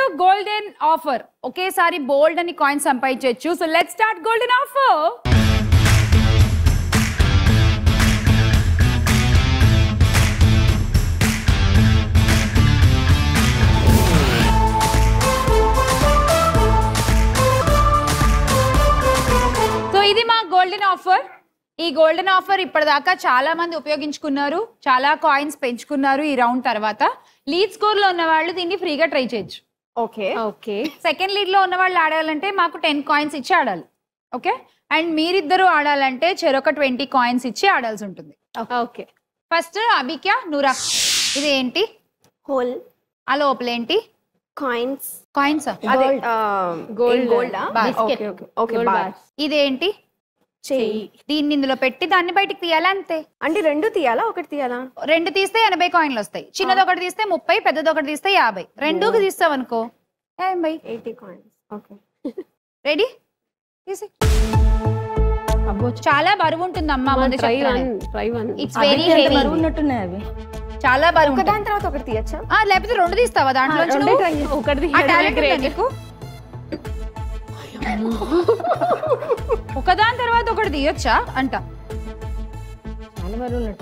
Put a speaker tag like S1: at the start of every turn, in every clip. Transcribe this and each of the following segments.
S1: Golden offer ఒకేసారి బోల్డ్ అని coins సంపాదించవచ్చు so let start golden offer so ఇది మా గోల్డెన్ ఆఫర్ ఈ గోల్డెన్ ఆఫర్ ఇప్పటిదాకా చాలా మంది ఉపయోగించుకున్నారు చాలా కాయిన్స్ పెంచుకున్నారు ఈ రౌండ్ తర్వాత లీడ్ స్కోర్ లో ఉన్న వాళ్ళు దీన్ని ఫ్రీగా ట్రై చేయొచ్చు
S2: ఓకే
S3: ఓకే
S1: సెకండ్ లీడ్ లో ఉన్న వాళ్ళు ఆడాలంటే మాకు టెన్ కాయిన్స్ ఇచ్చి ఆడాలి ఓకే అండ్ మీరిద్దరు ఆడాలంటే చెరొక ట్వంటీ కాయిన్స్ ఇచ్చి ఆడాల్సి ఉంటుంది
S3: ఓకే
S1: ఫస్ట్ అభిక్య నూరా ఇది ఏంటి
S2: హోల్
S1: ఆ లోపల ఏంటి
S2: కాయిన్స్
S1: కాయిన్స్
S2: అదే
S3: Gold.
S2: Gold
S1: Bar.
S2: Okay okay okay
S3: Gold
S2: bar
S3: bars.
S1: ఇదేంటి
S2: చెయ్యి
S1: దీన్ని ఇందులో పెట్టి దాన్ని బయటికి తీయాలి అంతే
S2: అంటే రెండు తీయాలా ఒకటి తీయాలా
S1: రెండు తీస్తే ఎనభై కాయిన్లు వస్తాయి చిన్నది ఒకటి తీస్తే ముప్పై పెద్దది ఒకటి తీస్తే యాభై రెండుకి తీస్తావు అనుకో ఎనభై
S2: ఎయిటీ కాయిన్స్ ఓకే
S1: రెడీ తీసి చాలా బరువు ఉంటుంది అమ్మా ముందు
S3: try one try one
S1: it's very heavy
S4: ఉన్నట్టున్నాయి అవి
S1: చాలా బరువు ఉంటుంది.
S2: ఒకదాని తర్వాత ఒకటి తీయచ్చా
S1: ఆ, లేకపోతే రెండు తీస్తావా దాంట్లో
S3: ఒకటి
S1: ఆ టాలెంట్ ఉందా నీకు ఒకదాని తర్వాత ఒకటి తీయొచ్చా అంట
S4: చాలా బరువు ఉన్నట్టు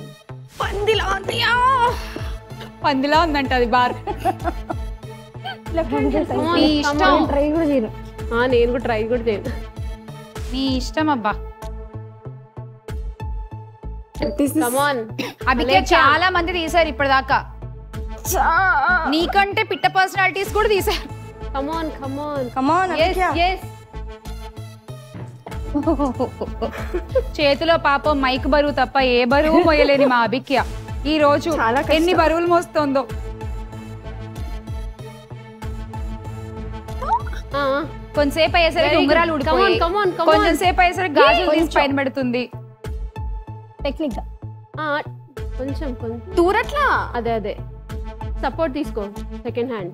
S1: పందిలా ఉందంట అది బార్ నీ ఇష్టం
S4: ట్రై కూడా చేయను
S3: నేను కూడా ట్రై కూడా చేయను
S1: నీ ఇష్టం అబ్బా
S3: కమాన్
S1: అభికే చాలా మంది తీశారు ఇప్పటిదాకా నీకంటే పిట్ట పర్సనాలిటీస్ కూడా తీశారు
S3: కమాన్ కమాన్
S4: కమాన్
S3: ఎస్
S1: చేతిలో పాపం మైక్ బరువు తప్ప ఏ బరువు మోయలేని మా అభిక్య ఈ రోజు
S2: చాలా కష్టం.
S1: ఎన్ని బరువులు మోస్తోందో కొంతసేపు అయ్యేసరికి
S3: Very good.
S1: ఉంగరాలు
S3: Come on,
S1: ఊడిపోయాయి
S3: come on, come on.
S1: కొంచెం సేపు అయ్యేసరికి గాజులు తీసి పైన పెడుతుంది
S4: టెక్నిక్ గా
S3: కొంచెం కొంచెం
S2: దూరట్లా
S3: అదే అదే సపోర్ట్ తీసుకో సెకండ్ హ్యాండ్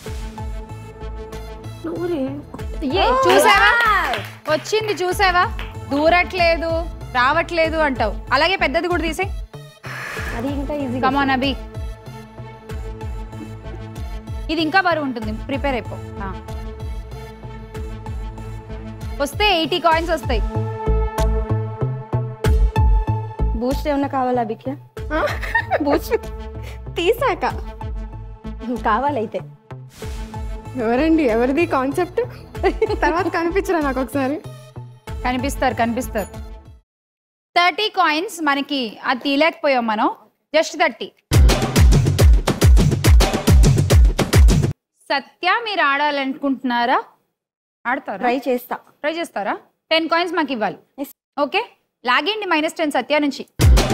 S1: చూసావా వచ్చింది చూసావా దూరట్లేదు రావట్లేదు అంటావు అలాగే పెద్దది కూడా తీసే
S4: అది ఇంకా ఈజీ
S1: కమాన్ అభి ఇది ఇంకా బరువు ఉంటుంది ప్రిపేర్ అయిపో ఆ. వస్తే ఎయిటీ కాయిన్స్ వస్తాయి
S4: బూస్ట్ ఏమన్నా కావాలా అభిక్య
S2: బూస్ట్ తీసాక
S4: కావాలైతే
S2: ఎవరండి ఎవరిది కాన్సెప్ట్ తర్వాత కనిపించరా నాకు ఒకసారి
S1: కనిపిస్తారు కనిపిస్తారు థర్టీ కాయిన్స్ మనకి అది తీయలేకపోయాం మనం జస్ట్ థర్టీ సత్య మీరు ఆడాలనుకుంటున్నారా ఆడతారా
S4: ట్రై చేస్తా
S1: ట్రై చేస్తారా టెన్ కాయిన్స్ మాకు ఇవ్వాలి
S4: Yes.
S1: ఓకే లాగండి మైనస్ టెన్ సత్య నుంచి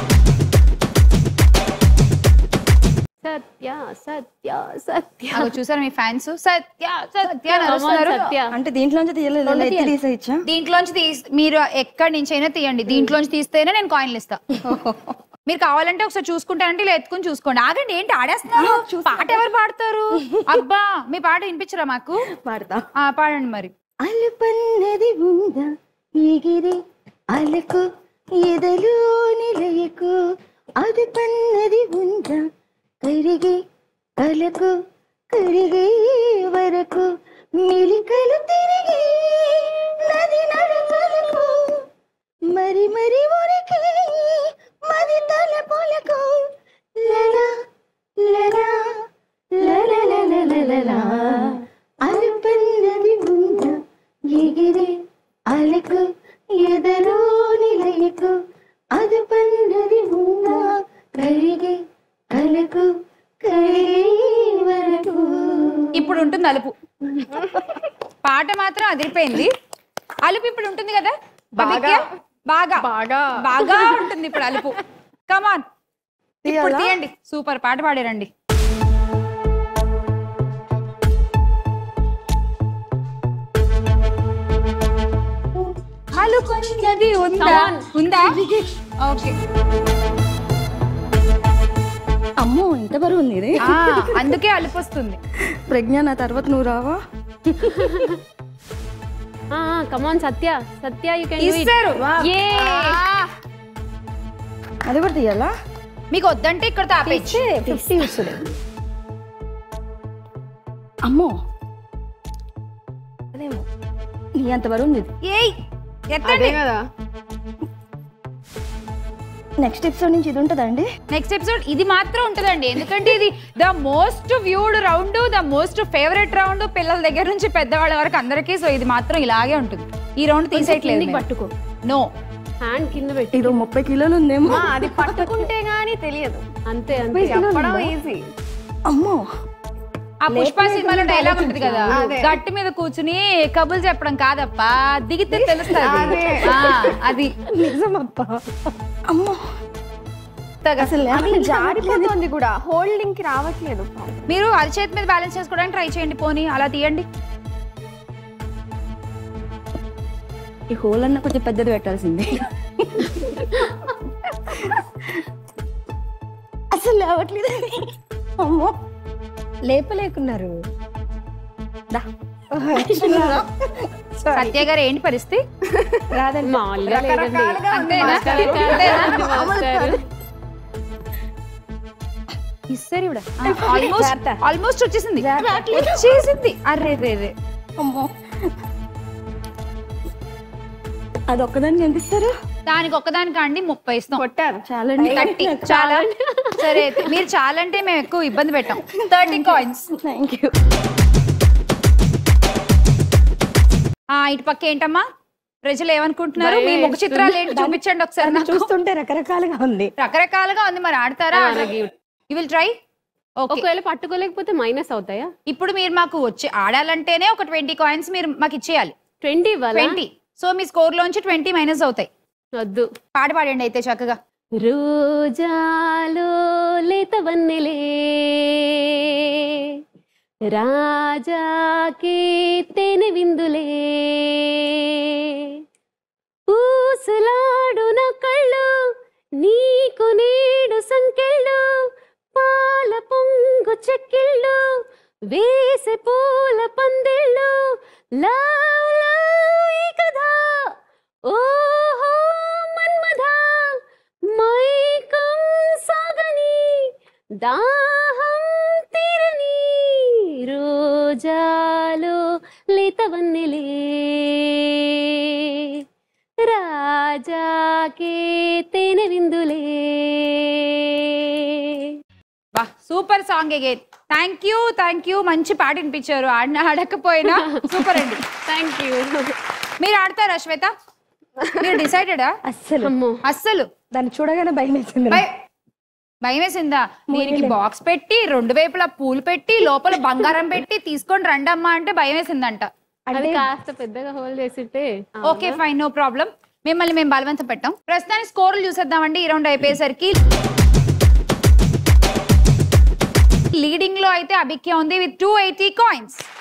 S3: సత్య సత్య సత్య
S1: అగో చూసారా మీ ఫ్యాన్స్ సత్య సత్య అని
S3: Come on,
S1: అరుస్తున్నారు
S3: సత్య
S4: అంటే దీంట్లోంచి తీయలేదు ఇలా ఎత్తి తీసేయచ్చా
S1: దీంట్లోంచి తీస్ మీరు ఎక్కడి నుంచి అయినా తీయండి దీంట్లోంచి తీస్తేనే నేను కాయిన్లు ఇస్తా మీరు కావాలంటే ఒకసారి చూసుకుంటానంటే ఇలా ఎత్తుకుని చూసుకోండి ఆగండి ఏంటి ఆడేస్తున్నారు పాట ఎవరు పాడతారు అబ్బా మీ పాట వినిపించరా మాకు
S4: పాడతా
S1: ఆ పాడండి మరి
S4: అలుపన్నది ఉందా ఎగిరి అలకు ఎదలు నిలయకు అది పన్నది ఉందా కరిగి కలకు కరిగే వరకు మిలికలు తిరిగి నది నడకలకు మరి మరి ఊరికి మది తలపులకు లలా లలా లలా లలా లలా అలుపన్నది ఉందా ఎగిరి అలకు ఎదలో నిలయకు అది పన్నది ఉందా కరిగి కలకు కరిగే వరకు
S1: ఇప్పుడు ఉంటుంది అలుపు పాట మాత్రం అదిరిపోయింది అలుపు ఇప్పుడు ఉంటుంది కదా
S2: బాగా.
S1: అభిజ్ఞ? బాగా
S2: బాగా
S1: బాగా ఉంటుంది ఇప్పుడు అలుపు కమాన్ ఇప్పుడు
S4: తీయాలా?
S1: తీయండి సూపర్ పాట పాడారండి అలుకొన్నది ఉందా ఉందా ఓకే
S4: అమ్మో ఇంత బరువు ఉంది ఇది
S1: ఆ, అందుకే అలుపు వస్తుంది
S4: ప్రజ్ఞ నా తర్వాత నువ్వు రావా
S3: కమాన్ సత్య సత్య యూ కెన్
S1: ఇస్తారు
S3: ఏ
S1: ఆ,
S4: అది కూడా తీయాలా
S1: మీకు వద్దంటే ఇక్కడ తాపేచ్చు
S4: ఫిఫ్టీ వస్తుంది అమ్మో నీ అంత బరువు ఉంది
S1: ఏయ్
S2: అదే
S1: ఎత్తండి
S2: కదా
S4: నెక్స్ట్ ఎపిసోడ్ నుంచి ఇది ఉంటుందా అండి
S1: నెక్స్ట్ ఎపిసోడ్ ఇది మాత్రం ఉంటుందండి ఎందుకంటే ఇది the most viewed round the most favourite round పిల్లల దగ్గర నుంచి పెద్దవాళ్ళ వరకు అందరికీ సో ఇది మాత్రం ఇలాగే ఉంటుంది ఈ రౌండ్ తీసేయట్లేదు
S3: కిందికి పట్టుకో
S1: నో
S3: హ్యాండ్ కింద పెట్టి
S4: ఇది ముప్పై కిలోలు ఉందేమో
S2: ఆ, అది పట్టుకుంటే గానీ తెలియదు
S3: అంతే అంతే
S2: చెప్పడం ఈజీ
S4: అమ్మో
S1: ఆ పుష్ప సినిమాలో డైలాగ్ ఉంటుంది కదా
S2: అదే.
S1: గట్టు మీద కూర్చుని కబులు చెప్పడం కాదప్పా దిగితే తెలుస్తుంది
S2: అదే.
S1: ఆ, అది
S4: నిజమప్పా అమ్మో అసలు
S2: అది జారిపోతుంది కూడా హోల్డింగ్ కి రావట్లేదు
S1: మీరు అరిచేతి మీద బ్యాలెన్స్ చేసుకోవడానికి ట్రై చేయండి పోనీ అలా తీయండి
S4: ఈ హోల్ అన్న కొంచెం పెద్దది పెట్టాల్సింది అసలు లేవట్లేదు అమ్మో లేపలేకున్నారు దా.
S1: సత్య గారు ఏంటి పరిస్థితి
S3: మామూలుగా లేదండి
S1: అంతేనా అంతేనా? ఇస్తారు ఇవిడ ఆల్మోస్ట్ ఆల్మోస్ట్ వచ్చేసింది వచ్చేసింది అర్రే రే రే
S4: అమ్మో అది ఒక్కదాన్ని కనిపిస్తారు
S1: దానికి ఒక్కదానికి అండి ముప్పై ఇస్తాం
S2: కొట్టారు
S4: చాలండి
S1: థర్టీ చాలా సరే అయితే మీరు చాలంటే మేము ఎక్కువ ఇబ్బంది పెట్టాం థర్టీ కాయిన్స్
S4: థ్యాంక్ యూ
S1: ఇటు పక్క ఏంటమ్మా ప్రజలు ఏమనుకుంటున్నారు మీ ముఖ చిత్రాలు ఏంటి చూపించండి ఒకసారి నాకు.
S4: చూస్తుంటే రకరకాలుగా ఉంది
S1: రకరకాలుగా ఉంది మరి ఆడతారా యూ విల్ ట్రై ఓకే
S3: ఒకవేళ పట్టుకోలేకపోతే మైనస్ అవుతాయా
S1: ఇప్పుడు మీరు మాకు వచ్చి ఆడాలంటేనే ఒక ట్వంటీ కాయిన్స్ మీరు మాకు ఇచ్చేయాలి
S3: ట్వంటీ ఇవ్వాలా
S1: ట్వంటీ సో మీ స్కోర్ లోంచి ట్వంటీ మైనస్ అవుతాయి
S3: వద్దు
S1: పాట పాడండి అయితే చక్కగా
S3: రోజాలో లేత వన్నెలే రాజాకే తేనె విందులే ఊసులాడు నా కళ్ళు నీకు నీడు సంకెళ్ళు పాల పొంగు చెక్కిళ్ళు వేసే పూల పందిళ్ళు లవ్ లవ్ ఈ కథ ఓహో మన్మథ మైకం సాగని దాహం తీరని రోజాలో లేతవన్నెలే రాజాకే తేనె విందులే
S1: బా super song again thank you thank you మంచి పాట వినిపించారు ఆడిన ఆడకపోయినా సూపర్ అండి
S3: థ్యాంక్ యూ
S1: మీరు ఆడతారా శ్వేత మీరు డిసైడెడా
S4: అస్సలు
S3: అమ్మో
S1: అస్సలు
S4: దాన్ని చూడగానే భయం వేసింది
S1: భయ- భయం వేసిందా దీనికి బాక్స్ పెట్టి రెండు వైపులా పూలు పెట్టి లోపల బంగారం పెట్టి తీసుకొని రండమ్మా అంటే భయం వేసిందంట
S3: అది కాస్త పెద్దగా హోల్డ్ చేసింటే
S1: ఓకే ఫైన్ నో ప్రాబ్లం మిమ్మల్ని మేము బలవంతం పెట్టాం ప్రస్తుతానికి స్కోర్లు చూసేద్దామండి ఈ రౌండ్ అయిపోయేసరికి లీడింగ్ లో అయితే అభిక్య ఉంది విత్ టూ ఎయిటీ కాయిన్స్